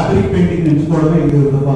Fabric painting ఎంచుకోవడమే ఇది ఒక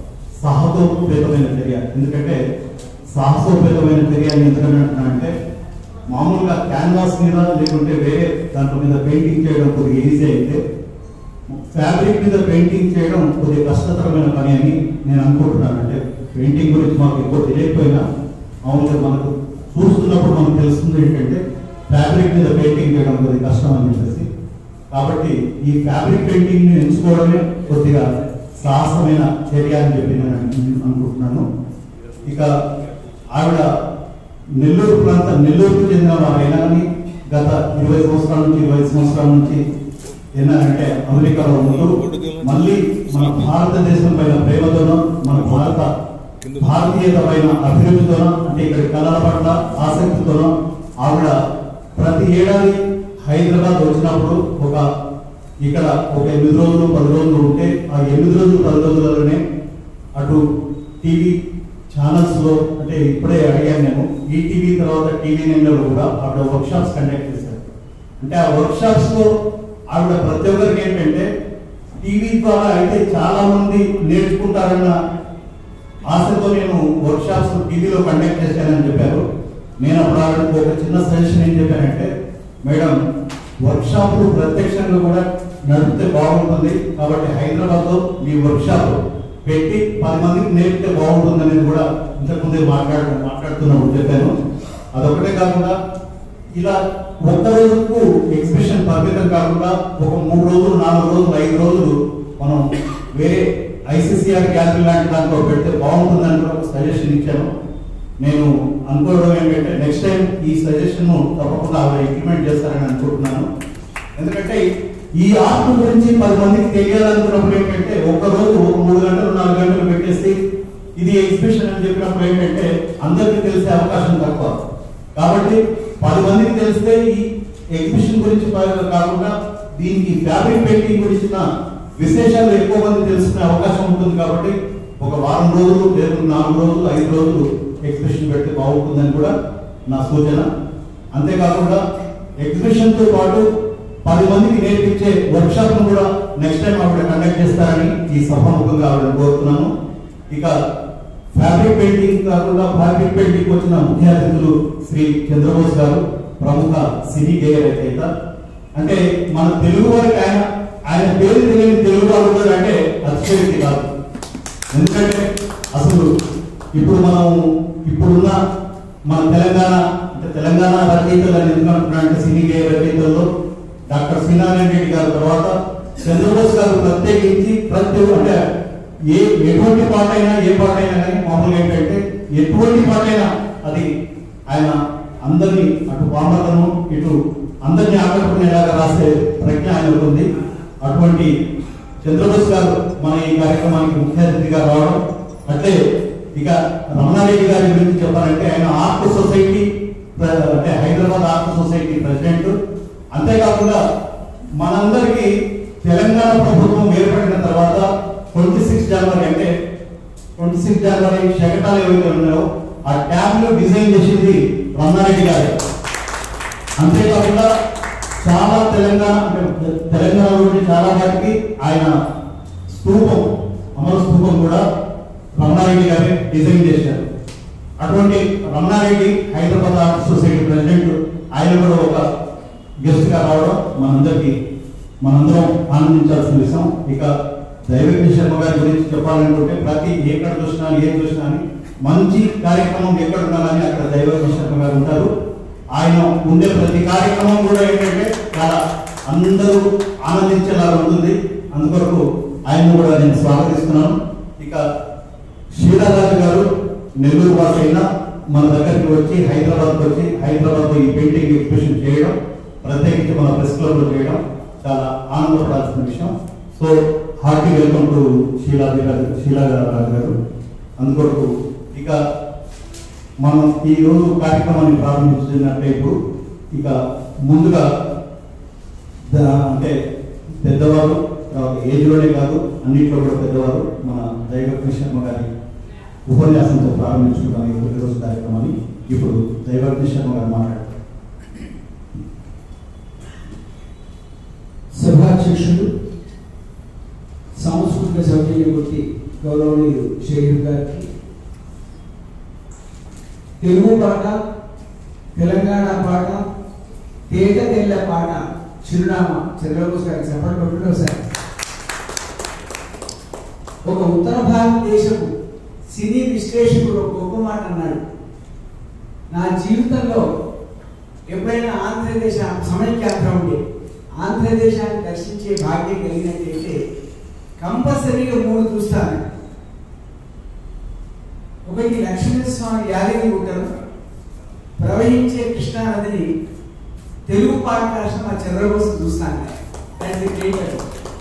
సాహసోపేతమైన చర్య ఎందుకంటే సాహసోపేతమైన చర్య అని ఎందుకంటే అంటే మామూలుగా క్యాన్వాస్ మీద లేకుంటే వేరే దాంట్లో మీద పెయింటింగ్ చేయడం కొద్దిగా ఈజీ అయితే ఫ్యాబ్రిక్ మీద పెయింటింగ్ చేయడం కొద్దిగా కష్టతరమైన పని అని నేను అనుకుంటున్నాను అంటే పెయింటింగ్ గురించి మాకు ఎక్కువ తెలియకపోయినా మామూలుగా మనకు చూస్తున్నప్పుడు మనకు తెలుస్తుంది ఏంటంటే ఫ్యాబ్రిక్ మీద పెయింటింగ్ చేయడం కొద్దిగా కష్టం అని చెప్పేసి కాబట్టి ఈ ఫ్యాబ్రిక్ పెయింటింగ్ ని ఎంచుకోవడమే కొద్దిగా సాహసమైన చర్య అని చెప్పి నేను అను- అనుకుంటున్నాను ఇక ఆవిడ నెల్లూరు ప్రాంత నెల్లూరుకు చెందిన వారైనా కానీ గత ఇరవై సంవత్సరాల నుంచి ఇరవై సంవత్సరాల నుంచి ఏంటంటే అమెరికాలో ఉంటూ మళ్ళీ మన భారతదేశం పైన ప్రేమతోనో మన భారత భారతీయత పైన అభివృద్ధితోనో అంటే ఇక్కడ కళల పట్ల ఆసక్తితోనో ఆవిడ ప్రతి ఏడాది హైదరాబాద్ వచ్చినప్పుడు ఒక ఇక్కడ ఒక ఎనిమిది రోజులు పది రోజులు ఉంటే ఆ ఎనిమిది రోజులు పది రోజులలోనే అటు టీవీ ఛానల్స్ లో అంటే ఇప్పుడే అడిగాను నేను ఈ టీవీ తర్వాత టీవీ నైన్లో కూడా ఆవిడ వర్క్ షాప్స్ కండక్ట్ చేశారు అంటే ఆ వర్క్ షాప్స్ లో ఆవిడ ప్రతి ఒక్కరికి ఏంటంటే టీవీ ద్వారా అయితే చాలా మంది నేర్చుకుంటారన్న ఆశతో నేను వర్క్ షాప్స్ టీవీలో కండక్ట్ చేశానని చెప్పారు నేను అప్పుడు ఆవిడకు ఒక చిన్న సజెషన్ ఏం చెప్పానంటే మేడం వర్క్ షాపులు ప్రత్యక్షంగా కూడా నడిపితే బాగుంటుంది కాబట్టి హైదరాబాద్ లో మీ వర్క్ షాప్ పెట్టి పది మందికి నేర్పితే బాగుంటుంది అనేది కూడా ఇంతకుముందే మాట్లాడు మాట్లాడుతున్నప్పుడు చెప్పాను అదొకటే కాకుండా ఇలా ఒక్క రోజుకు ఎగ్జిబిషన్ పరిమితం కాకుండా ఒక మూడు రోజులు నాలుగు రోజులు ఐదు రోజులు మనం వేరే ఐసీసీఆర్ గ్యాలరీ లాంటి దాంట్లో పెడితే బాగుంటుందని కూడా ఒక సజెషన్ ఇచ్చాను నేను అనుకోవడం ఏంటంటే నెక్స్ట్ టైం ఈ సజెషన్ తప్పకుండా ఆవిడ ఇంప్లిమెంట్ చేస్తారని అనుకుంటున్నాను ఎందుకంటే ఈ ఆర్ట్ గురించి పది మందికి తెలియాలనుకున్నప్పుడు ఏంటంటే ఒక రోజు ఒక మూడు గంటలు నాలుగు గంటలు పెట్టేసి ఇది ఎగ్జిబిషన్ అని చెప్పినప్పుడు ఏంటంటే అందరికీ తెలిసే అవకాశం తక్కువ కాబట్టి పది మందికి తెలిస్తే ఈ ఎగ్జిబిషన్ గురించి ప- కాకుండా దీనికి ఫ్యాబ్రిక్ పెయింటింగ్ గురించిన విశేషాలు ఎక్కువ మంది తెలుసుకునే అవకాశం ఉంటుంది కాబట్టి ఒక వారం రోజులు లేదు నాలుగు రోజులు ఐదు రోజులు ఎగ్జిబిషన్ పెడితే బాగుంటుందని కూడా నా సూచన అంతేకాకుండా ఎగ్జిబిషన్ తో పాటు పది మందికి నేర్పించే వర్క్ షాప్ కూడా నెక్స్ట్ టైం ఆవిడ కండక్ట్ చేస్తారని ఈ సభాముఖంగా ఆవిడ కోరుతున్నాను ఇక ఫ్యాబ్రిక్ పెయింటింగ్ కాకుండా ఫ్యాబ్రిక్ పెయింటింగ్ వచ్చిన ముఖ్య అతిథులు శ్రీ చంద్రబోస్ గారు ప్రముఖ సినీ గేయ రచయిత అంటే మన తెలుగు వారికి ఆయన ఆయన పేరు తెలియని తెలుగు వారు కూడా అంటే అతిశయోక్తి కాదు ఎందుకంటే అసలు ఇప్పుడు మనం ఇప్పుడున్న మన తెలంగాణ అంటే తెలంగాణ రచయితలు అని ఎందుకు అంటున్నా అంటే సినీ గేయ రచయితల్లో డాక్టర్ శ్రీనారాయణ రెడ్డి గారి తర్వాత చంద్రబోస్ గారు ప్రత్యేకించి ప్రతి ఒక్క- అంటే ఏ ఎటువంటి పాట అయినా ఏ పాట అయినా కానీ మామూలుగా ఏంటంటే ఎటువంటి పాట అయినా అది ఆయన అందరినీ అటు పామర్లను ఇటు అందరినీ ఆకట్టుకునేలాగా రాసే ప్రజ్ఞ ఆయనకు ఉంది అటువంటి చంద్రబోస్ గారు మన ఈ కార్యక్రమానికి ముఖ్య అతిథిగా రావడం అట్లే ఇక రమణారెడ్డి గారి గురించి చెప్పాలంటే ఆయన ఆర్ట్ సొసైటీ ప్ర- అంటే హైదరాబాద్ ఆర్ట్ సొసైటీ ప్రెసిడెంట్ అంతేకాకుండా మనందరికీ తెలంగాణ ప్రభుత్వం ఏర్పడిన తర్వాత ట్వంటీ సిక్స్ జనవరి అంటే ట్వంటీ సిక్స్ జనవరి శకటాలు ఏవైతే ఉన్నాయో ఆ ట్యాబ్లు డిజైన్ చేసింది రమణారెడ్డి గారే అంతేకాకుండా చాలా తెలంగాణ అంటే తెలంగాణలోని చాలా వాటికి ఆయన స్తూపం అమర స్తూపం కూడా రమణారెడ్డి గారే డిజైన్ చేశారు అటువంటి Ramana Reddy Hyderabad art society president ఆయన కూడా ఒక గెస్ట్ గా రావడం మనందరికి మనందరం ఆనందించాల్సిన విషయం ఇక దైవజ్ఞ శర్మ గారి గురించి చెప్పాలనుకుంటే ప్రతి ఎక్కడ చూసినా ఏం చూసినా అని మంచి కార్యక్రమం ఎక్కడ ఉన్నా కానీ అక్కడ దైవజ్ఞ శర్మ గారు ఉంటారు ఆయన ఉండే ప్రతి కార్యక్రమం కూడా ఏంటంటే చాలా అందరూ ఆనందించేలాగా ఉంటుంది అందుకొరకు ఆయన కూడా నేను స్వాగతిస్తున్నాను ఇక శ్రీరాజు గారు నెల్లూరు వాసి అయినా మన దగ్గరికి వచ్చి హైదరాబాద్కి వచ్చి హైదరాబాద్లో ఈ పెయింటింగ్ ఎగ్జిబిషన్ చేయడం ప్రత్యేకించి మన ప్రెస్ క్లబ్లో చేయడం చాలా ఆనందపడాల్సిన విషయం so hearty welcome to Sheeladi గారు శీలా రాజు గారు అందుకొరకు ఇక మనం ఈ రోజు కార్యక్రమాన్ని ప్రారంభించినట్టే ఇప్పుడు ఇక ముందుగా ద- అంటే పెద్దవారు తర్వాత ఏజ్లోనే కాదు అన్నింటిలో కూడా పెద్దవారు మన దైవ శర్మ గారి ఉపన్యాసంతో ప్రారంభించుకున్నాం ఈ తొలి రోజు కార్యక్రమాన్ని ఇప్పుడు దైవజ్ఞ శర్మ గారు మాట్లాడతారు సభాధ్యక్షుడు సాంస్కృతిక చేయబట్టి గౌరవనీయులు షేర్ గారికి తెలుగు పాట తెలంగాణ పాట తేట తెల్ల పాట చిరునామా చంద్రబోస్ గారికి చెప్పండి కొట్టుకుంటాం సార్ ఒక ఉత్తర భారతదేశపు సినీ విశ్లేషకుడు ఒక గొప్ప మాట అన్నాడు నా జీవితంలో ఎప్పుడైనా ఆంధ్రదేశ సమైక్యాత్ర ఉండే ఆంధ్రదేశాన్ని దర్శించే భాగ్యం కలిగినట్లయితే కంపల్సరీగా మూడు చూస్తాను ఒకటి లక్ష్మీస్వామి యాదగిరి గుట్టలు ప్రవహించే కృష్ణా నదిని తెలుగు పాడ్కాస్ట్ మా చంద్రబోసు చూస్తాను దాన్ని క్రియేటర్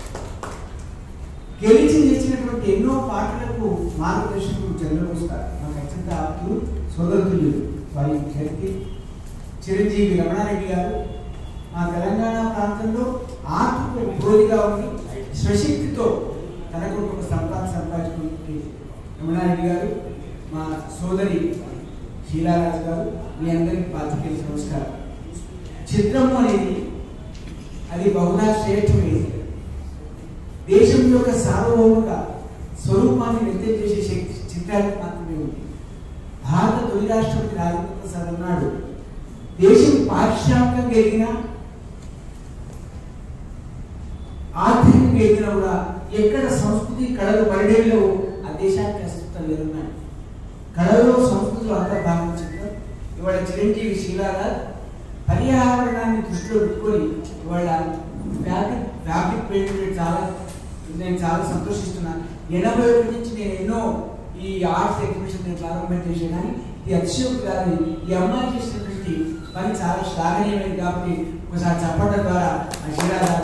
గెలిచి నిలిచినటువంటి ఎన్నో పాటలకు మార్గదర్శకులు చంద్రబోసు గారు నాకు అత్యంత ఆప్తులు సోదరులు వారి వ్యక్తి చిరంజీవి రమణారెడ్డి గారు మా తెలంగాణ ప్రాంతంలో ఆత్మకు ప్రోధిగా ఉండి స్వశక్తితో తనకు ఒక సంపాదన సంపాదించుకున్నటువంటి రమణారెడ్డి గారు మా సోదరి శీలారాజు గారు మీ అందరికీ పాత్రికేయ నమస్కారం చిత్రము అనేది అది బహుళా శ్రేష్టమైనది దేశం యొక్క సార్వభౌమిక స్వరూపాన్ని వ్యక్తం చేసే శక్తి చిత్రానికి మాత్రమే ఉంది భారత తొలి రాష్ట్రపతి రాజేంద్ర ప్రసాద్ అన్నాడు దేశం పారిశ్రామికంగా ఎదిగినా ఆర్థికంగా ఎదిగినా కూడా ఎక్కడ సంస్కృతి కళలు పరిడేళ్ళు ఆ దేశానికి అస్తిత్వం లేదన్నాడు కళలో సంస్కృతిలో అంతర్భాగం చిత్రం ఇవాళ చిరంజీవి శీలారాజ్ పర్యావరణాన్ని దృష్టిలో పెట్టుకొని ఇవాళ ఫ్యాబ్రిక్ ఫ్యాబ్రిక్ పెయింట్ చాలా నేను చాలా సంతోషిస్తున్నాను ఎనభై ఒకటి నుంచి నేను ఎన్నో ఈ ఆర్ట్స్ ఎగ్జిబిషన్ నేను ప్రారంభం చేశాను కానీ ఇది అతిశయోక్తి కాదు ఈ అమ్మాయి చేసినటువంటి పని చాలా శ్లాఘనీయమైనది కాబట్టి ఒకసారి చెప్పడం ద్వారా ఆ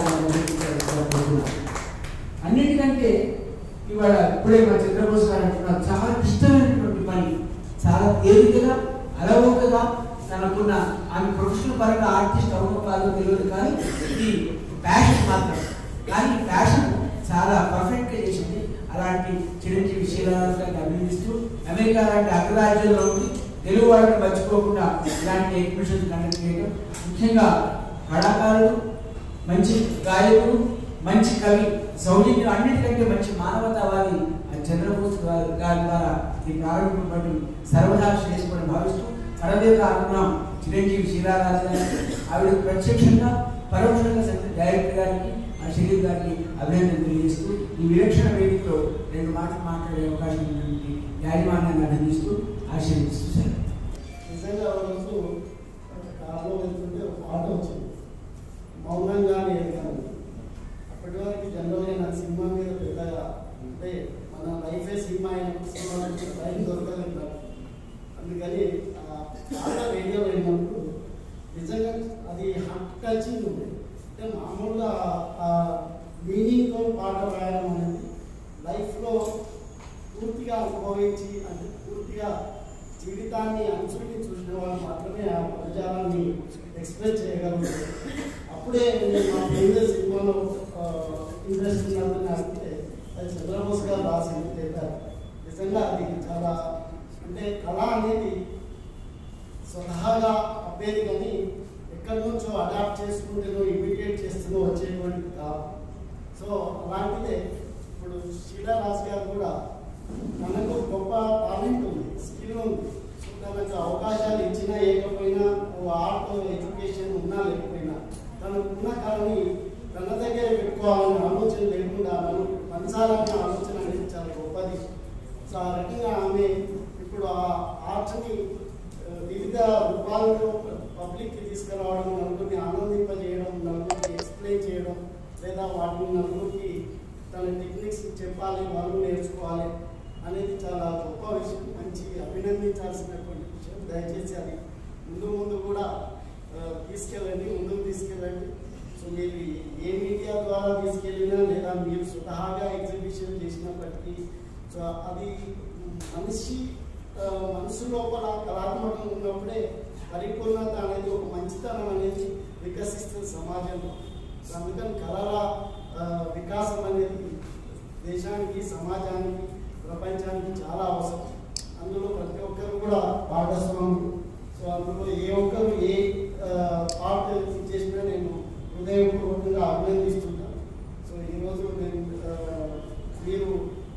శిలారాజు అన్నిటికంటే ఇవాళ ఇప్పుడే మా చంద్రబోస్ గారు అంటున్నారు చాలా క్లిష్టమైనటువంటి పని చాలా తేలికగా అలవోకగా తనకున్న ఆమె ప్రొఫెషనల్ పరంగా ఆర్టిస్ట్ అవునో కాదో తెలియదు కానీ ఇది ప్యాషన్ మాత్రం కానీ ఈ ప్యాషన్ చాలా పర్ఫెక్ట్ గా చేసింది అలాంటి చిరంజీవి శీలారాజు గారిని అభినందిస్తూ అమెరికా లాంటి అగ్రరాజ్యంలో ఉండి తెలుగు వాళ్ళని మర్చిపోకుండా ఇలాంటి ఎగ్జిబిషన్ కండక్ట్ చేయడం ముఖ్యంగా కళాకారులు మంచి గాయకుడు మంచి కవి సౌజన్యం అన్నిటికంటే మంచి మానవతావాది ఆ చంద్రబోస్ గారి గారి ద్వారా ఈ ప్రారంభింపబడి సర్వదా శ్రేష్ఠమని భావిస్తూ పరదేవ అనుకున్నాం చిరంజీవి శీలారాజు గారికి ఆవిడ ప్రత్యక్షంగా పరోక్షంగా సంగీత డైరెక్టర్ గారికి ఆ షరీఫ్ గారికి అభినందన తెలియజేస్తూ ఈ విలక్షణ వేదికలో రెండు మాటలు మాట్లాడే అవకాశం ఉన్నటువంటి యాజమాన్యాన్ని అభినందిస్తూ ఆశీర్వదిస్తూ సార్ నిజంగా ఆ రోజు కారులో వెళ్తుంటే ఒక పాట వచ్చింది మౌనంగానే ఎదగాలి అప్పటి వరకు జనరల్గా నాకు సినిమా మీద పెద్దగా అంటే మన లైఫే సినిమా అయినప్పుడు సినిమా టైం దొరకలేదు నాకు అందుకని ఆ పాట రేడియో విన్నప్పుడు నిజంగా అది హార్ట్ టచింగ్ ఉంది అంటే మామూలుగా ఆ మీనింగ్తో పాట రాయడం అనేది లైఫ్లో పూర్తిగా అనుభవించి అంటే పూర్తిగా జీవితాన్ని అనుసరించి చూసిన వాళ్ళు మాత్రమే ఆ పదజాలాన్ని ఎక్స్ప్రెస్ చేయగలుగుతారు అప్పుడే నేను మా ఫ్రెండ్ సినిమాలో ఇంట్రెస్ట్ ఉన్నదని అడిగితే అది చంద్రబోస్ గారు రాసింది చెప్పారు నిజంగా అది చాలా అంటే కళ అనేది స్వతహాగా అబ్బేది కానీ ఎక్కడి నుంచో అడాప్ట్ చేసుకుంటేనో ఇమిటేట్ చేస్తూనో వచ్చేటువంటిది కాదు సో అలాంటిదే ఇప్పుడు శీలారాజ్ గారు కూడా తనకు గొప్ప టాలెంట్ ఉంది స్కిల్ ఉంది సో తనకు అవకాశాలు ఇచ్చినా ఏకపోయినా ఓ ఆర్ట్ ఎడ్యుకేషన్ ఉన్నా లేకపోయినా తనకు ఉన్న కళని తన దగ్గర పెట్టుకోవాలనే ఆలోచన లేకుండా మనం పంచాలనే ఆలోచన అనేది చాలా గొప్పది సో ఆ రకంగా ఆమె ఇప్పుడు ఆ ఆర్ట్ని ఆ, వివిధ రూపాలలో పబ్లిక్కి తీసుకురావడం నలుగురిని ఆనందింపజేయడం నలుగురికి ఎక్స్ప్లెయిన్ చేయడం లేదా వాటిని నలుగురికి తన టెక్నిక్స్ చెప్పాలి వాళ్ళు నేర్చుకోవాలి అనేది చాలా గొప్ప విషయం మంచి అభినందించాల్సినటువంటి విషయం దయచేసి అది ముందు ముందు కూడా ఆ, తీసుకెళ్ళండి ముందుకు తీసుకెళ్ళండి సో మీరు ఏ మీడియా ద్వారా తీసుకెళ్ళినా లేదా మీరు స్వతహాగా ఎగ్జిబిషన్ చేసినప్పటికీ సో అది మనిషి ఆ, మనసు లోపల కళాత్మకం ఉన్నప్పుడే పరిపూర్ణత అనేది ఒక మంచితనం అనేది వికసిస్తుంది సమాజంలో సో అందుకని కళల ఆ, వికాసం అనేది దేశానికి సమాజానికి ప్రపంచానికి చాలా అవసరం అందులో ప్రతి ఒక్కరు కూడా భాగస్వాములు సో అందులో ఏ ఒక్కరు ఏ ఆ, పార్ట్ చేసినా నేను హృదయపూర్వకంగా అభినందిస్తుంటాను సో ఈరోజు నేను ఆ, మీరు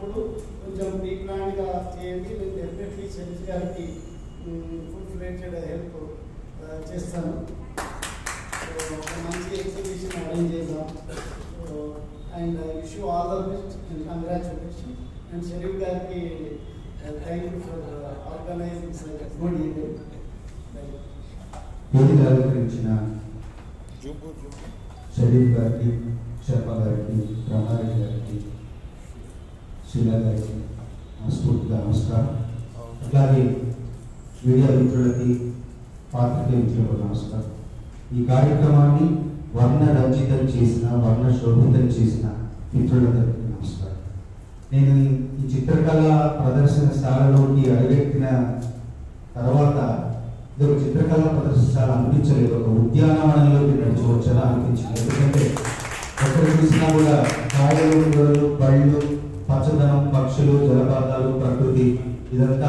చేసినప్పుడు కొంచెం ప్రీ ప్లాన్గా చేయండి నేను డెఫినెట్లీ షరీఫ్ గారికి ఫుల్ ఫ్లెడ్జెడ్ హెల్ప్ చేస్తాను సో ఒక మంచి ఎగ్జిబిషన్ అరేంజ్ చేద్దాం so and wish you all the best and congratulation and Sharif గారికి thank you for organising good event వేదిక అలంకరించిన షరీఫ్ గారికి శర్మ గారికి రమారెడ్డి గారికి శీలా గారికి మనస్ఫూర్తిగా నమస్కారం అట్లాగే మీడియా మిత్రులకి పాత్రికేయ మిత్రులకు నమస్కారం ఈ కార్యక్రమాన్ని వర్ణ రంజితం చేసిన వర్ణ శోభితం చేసిన మిత్రులందరికీ నమస్కారం నేను ఈ చిత్రకళ ప్రదర్శనశాలలోకి అడుగెట్టిన తర్వాత ఇది ఒక చిత్రకళ ప్రదర్శనశాల అనిపించలేదు ఒక ఉద్యానవనంలోకి నడిచి వచ్చేలా అనిపించింది ఎందుకంటే ఎక్కడ చూసినా కూడా కాయలు కూరలు బళ్ళు పచ్చదనం పక్షులు జలపాతాలు ప్రకృతి ఇదంతా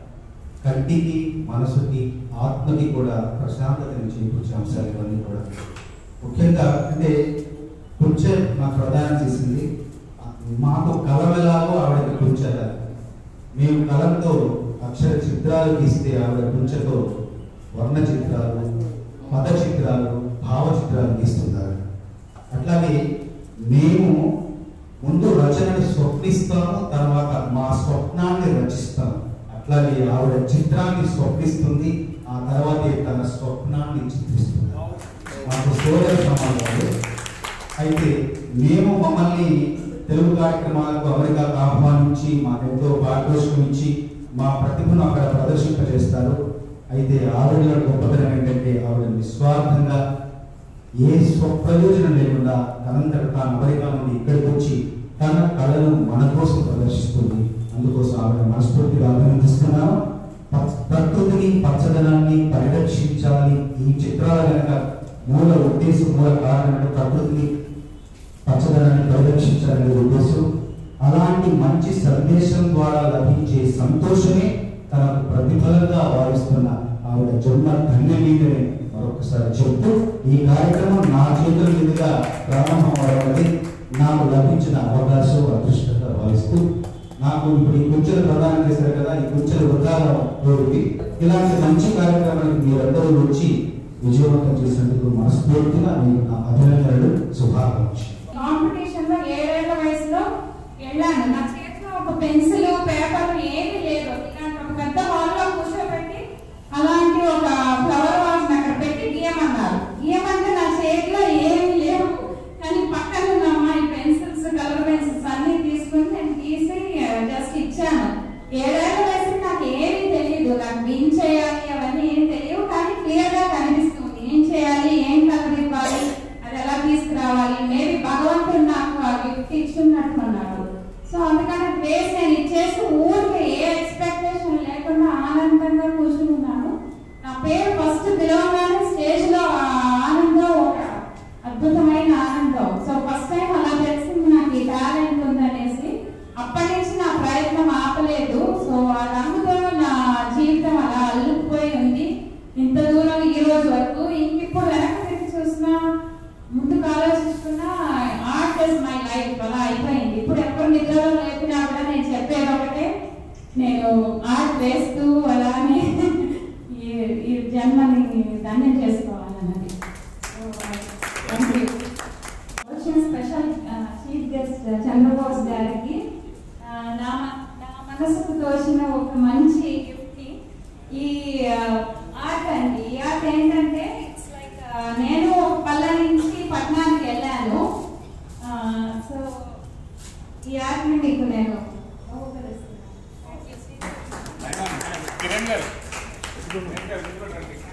కంటికి మనసుకి ఆత్మకి కూడా ప్రశాంతతని చేకూర్చే అంశాలు ఇవన్నీ కూడా ముఖ్యంగా అంటే కొంచెం మా ప్రధానం చేసింది మాకు కలం ఎలాగో ఆవిడకి కుంచెల మేము కలంతో అక్షర చిత్రాలు గీస్తే ఆవిడ కుంచెతో వర్ణ చిత్రాలు పద చిత్రాలు భావ చిత్రాలు గీస్తున్నారు అట్లాగే మేము ముందు రచనని స్వప్నిస్తాము తర్వాత మా స్వప్నాన్ని రచిస్తాము అట్లాగే ఆవిడ చిత్రాన్ని స్వప్నిస్తుంది ఆ తర్వాతే తన స్వప్నాన్ని చిత్రిస్తుంది మాకు సోదర సమాజాలు అయితే మేము మమ్మల్ని తెలుగు కార్యక్రమాలకు అమెరికాకు ఆహ్వానించి మాకెంతో పారితోషికం ఇచ్చి మా ప్రతిభను అక్కడ ప్రదర్శింపజేస్తారు అయితే ఆవిడ గొప్పతనం ఏంటంటే ఆవిడ నిస్వార్థంగా ఏ స్వప్రయోజనం లేకుండా తనంతట తాను అమెరికా నుండి ఇక్కడికి వచ్చి తన కళను మన కోసం ప్రదర్శిస్తుంది అందుకోసం ఆవిడ మనస్ఫూర్తిగా అభినందిస్తున్నాను ప- ప్రకృతిని పచ్చదనాన్ని పరిరక్షించాలి ఈ చిత్రాల వెనక మూల ఉద్దేశం మూల కారణం అంటే ప్రకృతిని పచ్చదనాన్ని పరిరక్షించాలనే ఉద్దేశం అలాంటి మంచి సందేశం ద్వారా లభించే సంతోషమే తనకు ప్రతిఫలంగా భావిస్తున్న ఆవిడ జన్మ ధన్యమీదని మరొకసారి చెప్తూ ఈ కార్యక్రమం నా చేతుల మీదుగా ప్రారంభం అవడం నాకు లభించిన అవకాశం అదృష్టంగా భావిస్తూ నాకు ఇప్పుడు ఈ కుంచెలు ప్రదానం చేశారు కదా ఈ కుంచెలు వృద్ధాలోకి ఇలాంటి మంచి కార్యక్రమానికి మీరందరూ వచ్చి విజయవంతం చేసినందుకు మనస్ఫూర్తిగా మీకు నా అభినందనలు శుభాకాంక్షలు కాంపిటీషన్ లో ఏడేళ్ల వయసులో వెళ్ళాను నా చేతిలో ఒక పెన్సిల్ పేపర్ ఏమీ లేదు ఇలాంటి ఒక పెద్ద హాల్ లో కూర్చోబెట్టి అలాంటి ఒక ఫ్లవర్ వాజ్ అక్కడ పెట్టి గీయమన్నారు గీయమంటే నా చేతిలో ఏమీ లేవు కానీ పక్కన ఉన్న అమ్మాయి పెన్సిల్స్ కలర్ పెన్సిల్స్ అన్ని తీసుకుని నేను తీసి జస్ట్ ఇచ్చాను ఏడేళ్ల వయసు నాకు ఏమీ తెలియదు నాకు బిన్ చేయాలి అవన్నీ ఏం తెలియవు కానీ క్లియర్ గా కనిపిస్తుంది ఏం చేయాలి ఏం కలర్ ఇవ్వాలి అది ఎలా తీసుకురావాలి మేబీ భగవంతుడు నాకు ఆ గిఫ్ట్ ఇచ్చున్నట్టున్నాడు సో అందుకని ప్లేస్ నేను ఇచ్చేసి ఊరికి ఏ ఎక్స్పెక్టేషన్ లేకుండా ఆనందంగా కూర్చున్నాను నా పేరు ఫస్ట్ పిలవగానే స్టేజ్ లో ఆ ఆనందం ఒక అద్భుతమైన ఆనందం సో ఫస్ట్ టైం అలా తెలిసింది నాకు ఈ టాలెంట్ ఉందనేసి అప్పటి నుంచి నా ప్రయత్నం ఆపలేదు సో ఆ రంగుతో నా జీవితం అలా అల్లుకుపోయి ఉంది ఇంత దూరం ఈ రోజు వరకు ఇంక ఇప్పుడు వెనక్కి తిరిగి చూసినా ముందుకు ఆలోచిస్తున్నా ఆర్ట్ ఇస్ మై లైఫ్ అలా అయిపోయింది ఇప్పుడు ఎప్పుడు నిద్రలో లేపినా కూడా నేను చెప్పేది ఒకటే నేను ఆర్ట్ వేస్తూ అలానే ఈ ఈ జన్మని ధన్యం చేసుకోవాలన్నది థ్యాంక్ యూ వచ్చిన స్పెషల్ చీఫ్ గెస్ట్ చంద్రబోస్ గారికి ఆ, నా నా మనసుకు తోచిన ఒక మంచి గిఫ్ట్ ఈ ఆర్ట్ అండి ఈ ఆర్ట్ ఏంటంటే ఇట్స్ లైక్ నేను ఒక పల్లె నుంచి పట్టణానికి వెళ్ళాను సో ఈ ఆర్ట్ని మీకు నేను బహుకరిస్తున్నాను. కిరణ్ గారు కిరణ్ గారు